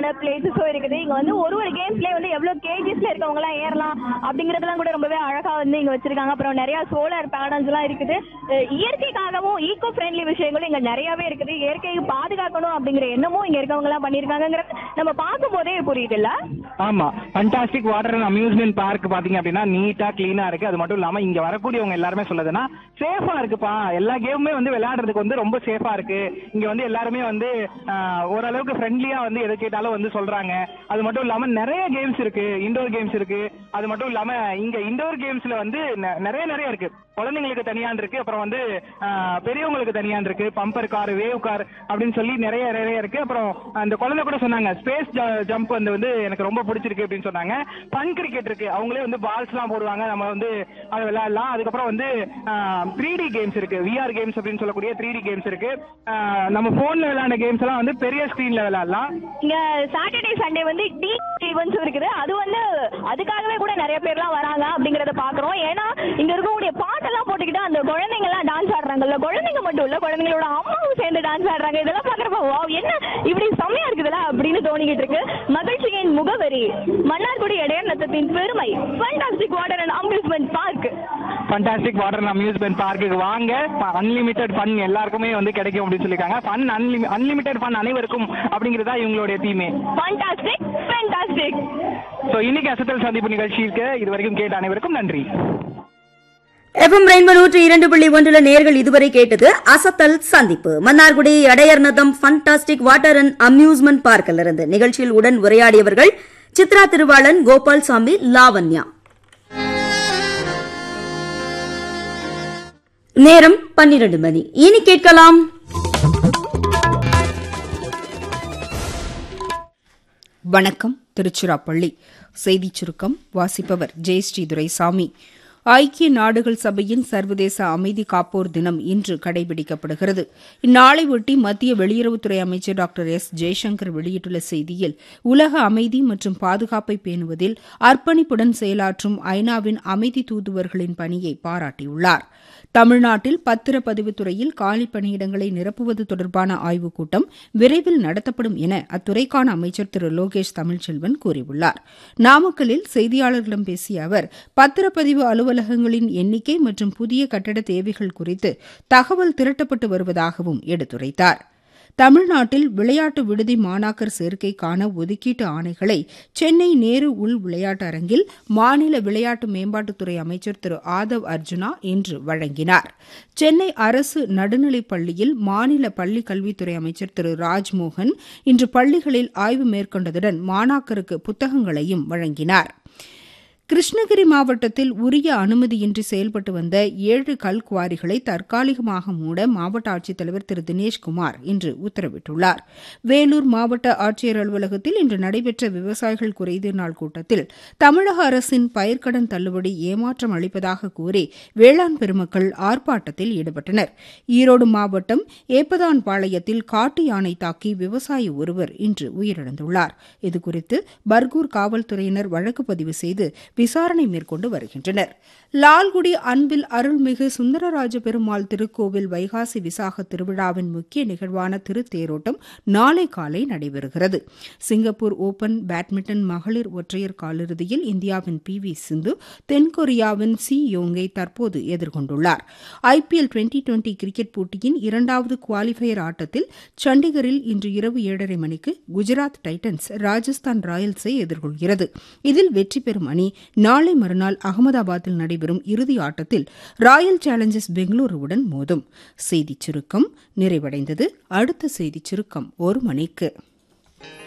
விளையாடுறதுக்கான பிளேசஸும் இருக்குது இங்க வந்து ஒரு ஒரு கேம்ஸ்லயே வந்து எவ்வளவு கேஜிஸ்ல இருக்கவங்க எல்லாம் ஏறலாம் அப்படிங்கறதெல்லாம் கூட ரொம்பவே அழகா வந்து இங்க வச்சிருக்காங்க அப்புறம் நிறைய சோலார் பேனல்ஸ் எல்லாம் இருக்குது அஹ் இயற்கைக்காகவும் ஈகோ ஃப்ரெண்ட்லி விஷயங்களும் இங்க நிறையவே இருக்குது இயற்கையை பாதுகாக்கணும் அப்படிங்கிற எண்ணமும் இங்க இருக்கவங்க எல்லாம் பண்ணிருக்காங்கிறது நம்ம பார்க்கும் போதே புரியுது இல்ல ஆமா Fantastic Water and Amusement Park பாத்தீங்க அப்படின்னா நீட்டா கிளீனா இருக்கு அது மட்டும் இல்லாம இங்க வரக்கூடியவங்க எல்லாருமே சொல்லுதுன்னா சேஃபா இருக்குப்பா எல்லா கேமுமே வந்து விளையாடுறதுக்கு வந்து ரொம்ப சேஃபா இருக்கு இங்க வந்து எல்லாருமே வந்து ஆஹ், ஓரளவுக்கு ஃப்ரெண்ட்லியா வந்து எதை கேட்டாலும் வந்து சொல்றாங்க அது மட்டும் இல்லாம நிறைய கேம்ஸ் இருக்கு இண்டோர் கேம்ஸ் இருக்கு அது மட்டும் இல்லாம இங்க இண்டோர் கேம்ஸ்ல வந்து நெ- நிறைய நிறைய இருக்கு குழந்தைங்களுக்கு தனியான் இருக்கு அப்புறம் வந்து ஆஹ், பெரியவங்களுக்கு தனியான் இருக்கு பம்பர் கார் வேவ் கார் அப்படின்னு சொல்லி நிறைய நிறைய இருக்கு அப்புறம் அந்த குழந்தை கூட சொன்னாங்க ஸ்பேஸ் ஜம்ப் வந்து வந்து எனக்கு ரொம்ப பிடிச்சிருக்கு அப்படின்னு சொன்னாங்க ஃபன் கிரிக்கெட் இருக்கு அவங்களே வந்து பால்ஸ் எல்லாம் போடுவாங்க நம்ம வந்து அதை விளையாடலாம் அதுக்கப்புறம் வந்து த்ரீ டி கேம்ஸ் இருக்கு விஆர் கேம்ஸ் அப்படின்னு சொல்லக்கூடிய த்ரீ டி கேம்ஸ் இருக்கு ஆஹ், நம்ம போன்ல விளையாண்ட கேம்ஸ் எல்லாம் வந்து பெரிய ஸ்கிரீன்ல விளையாடலாம் இங்க சாட்டர்டே சண்டே வந்து டீ ஈவெண்ட்ஸ் இருக்குது அது வந்து அதுக்காகவே கூட நிறைய பேர்லாம் வராங்க அப்படிங்கறத பாக்குறோம் ஏன்னா இங்க இருக்கக்கூடிய பாட்டெல்லாம் போட்டுக்கிட்டு அந்த குழந்தைங்க எல்லாம் டான்ஸ் ஆடுறாங்கல்ல குழந்தைங்க மட்டும் இல்ல குழந்தைங்களோட அம்மாவும் சேர்ந்து டான்ஸ் ஆடுறாங்க இதெல்லாம் பாக்குறப்ப வாவ் என்ன இப்படி செம்மையா இருக்குதுல அப்படின்னு தோணிக்கிட்டு இருக்கு மகிழ்ச்சியின் முகவரி மன்னார்குடி இடையர் நத்தத்தின் பெருமை Fantastic Water and Amusement Park Fantastic Water and Amusement பார்க்குக்கு வாங்க அன்லிமிட்டெட் ஃபன் எல்லாருக்குமே வந்து கிடைக்கும் அப்படின்னு சொல்லியிருக்காங்க ஃபன் அன்லிமி அன்லிமிட்டெட் ஃபன் அனைவருக்கும் அப்படிங்கிறதா இவங்களுடைய தீமே ஃபண்டாஸ்டிக் ஃபண்டாஸ்டிக் ஸோ இன்னைக்கு அசத்தல் சந்திப்பு நிகழ்ச்சிக்கு இது வரைக்கும் கேட்ட அனைவருக்கும் நன்றி எஃப்எம் ரெயின்போ நூற்றி இரண்டு புள்ளி ஒன்றுல நேர்கள் இதுவரை கேட்டது அசத்தல் சந்திப்பு Mannargudi Adaiyar Natham Fantastic Water and Amusement பார்க்கில் இருந்து நிகழ்ச்சியில் உடன் உரையாடியவர்கள் சித்ரா திருவாளன் கோபால் சாமி லாவண்யா நேரம் பன்னிரண்டு மணி இனி கேட்கலாம் வணக்கம் திருச்சிராப்பள்ளி செய்திச் சுருக்கம் வாசிப்பவர் ஜெயஸ்ரீ துரைசாமி ஐக்கிய நாடுகள் சபையின் சர்வதேச அமைதி காப்போர் தினம் இன்று கடைபிடிக்கப்படுகிறது இந்நாளை ஒட்டி மத்திய வெளியுறவுத்துறை அமைச்சர் டாக்டர் எஸ் ஜெய்சங்கர் வெளியிட்டுள்ள செய்தியில் உலக அமைதி மற்றும் பாதுகாப்பை பேணுவதில் அர்ப்பணிப்புடன் செயலாற்றும் ஐநாவின் அமைதி தூதுவர்களின் பணியை பாராட்டியுள்ளார் தமிழ்நாட்டில் பத்திரப்பதிவுத் துறையில் காலி பணியிடங்களை நிரப்புவது தொடர்பான ஆய்வுக் கூட்டம் விரைவில் நடத்தப்படும் என அத்துறைக்கான அமைச்சர் திரு லோகேஷ் தமிழ்ச்செல்வன் கூறியுள்ளார் நாமக்கல்லில் செய்தியாளர்களிடம் பேசிய அவர் பத்திரப்பதிவு அலுவலகங்களின் எண்ணிக்கை மற்றும் புதிய கட்டட தேவைகள் குறித்து தகவல் திரட்டப்பட்டு வருவதாகவும் எடுத்துரைத்தார் தமிழ்நாட்டில் விளையாட்டு விடுதி மாணாக்கர் சேர்க்கைக்கான ஒதுக்கீட்டு ஆணைகளை சென்னை நேரு உள் விளையாட்டு அரங்கில் மாநில விளையாட்டு மேம்பாட்டுத்துறை அமைச்சர் திரு ஆதவ் அர்ஜுனா இன்று வழங்கினார் சென்னை அரசு நடுநிலைப் பள்ளியில் மாநில பள்ளிக் கல்வித்துறை அமைச்சர் திரு ராஜ்மோகன் இன்று பள்ளிகளில் ஆய்வு மேற்கொண்டதுடன் மாணாக்கருக்கு புத்தகங்களையும் வழங்கினார் கிருஷ்ணகிரி மாவட்டத்தில் உரிய அனுமதியின்றி செயல்பட்டு வந்த ஏழு கல் குவாரிகளை தற்காலிகமாக மூட மாவட்ட ஆட்சித்தலைவர் திரு தினேஷ்குமார் இன்று உத்தரவிட்டுள்ளார் வேலூர் மாவட்ட ஆட்சியர் அலுவலகத்தில் இன்று நடைபெற்ற விவசாயிகள் குறைதீர் நாள் கூட்டத்தில் தமிழக அரசின் பயிர்க்கடன் தள்ளுபடி ஏமாற்றம் அளிப்பதாக கூறி வேளாண் பெருமக்கள் ஆர்ப்பாட்டத்தில் ஈடுபட்டனர் ஈரோடு மாவட்டம் ஏப்பதான்பாளையத்தில் காட்டு யானை தாக்கி விவசாயி ஒருவர் இன்று உயிரிழந்துள்ளார் இதுகுறித்து பர்கூர் காவல்துறையினர் வழக்கு பதிவு செய்து விசாரணை மேற்கொண்டு வருகின்றனர் லால்குடி அன்பில் அருள்மிகு சுந்தரராஜ பெருமாள் திருக்கோவில் வைகாசி விசாக திருவிழாவின் முக்கிய நிகழ்வான திருத்தேரோட்டம் நாளை காலை நடைபெறுகிறது சிங்கப்பூர் ஓபன் பேட்மிண்டன் மகளிர் ஒற்றையர் காலிறுதியில் இந்தியாவின் பி வி சிந்து தென்கொரியாவின் சி யோங்கை தற்போது எதிர்கொண்டுள்ளார் ஐபிஎல் டுவெண்டி டுவெண்டி கிரிக்கெட் போட்டியின் இரண்டாவது குவாலிஃபயர் ஆட்டத்தில் சண்டிகரில் இன்று இரவு ஏழரை மணிக்கு குஜராத் டைட்டன்ஸ் ராஜஸ்தான் ராயல்ஸை எதிர்கொள்கிறது இதில் வெற்றி பெறும் அணி நாளை மறுநாள் அகமதாபாத்தில் நடைபெறும் இறுதி ஆட்டத்தில் ராயல் சேலஞ்சர்ஸ் பெங்களூருவுடன் மோதும் செய்திச் சுருக்கம் நிறைவடைந்தது அடுத்த செய்திச் சுருக்கம் ஒரு மணிக்கு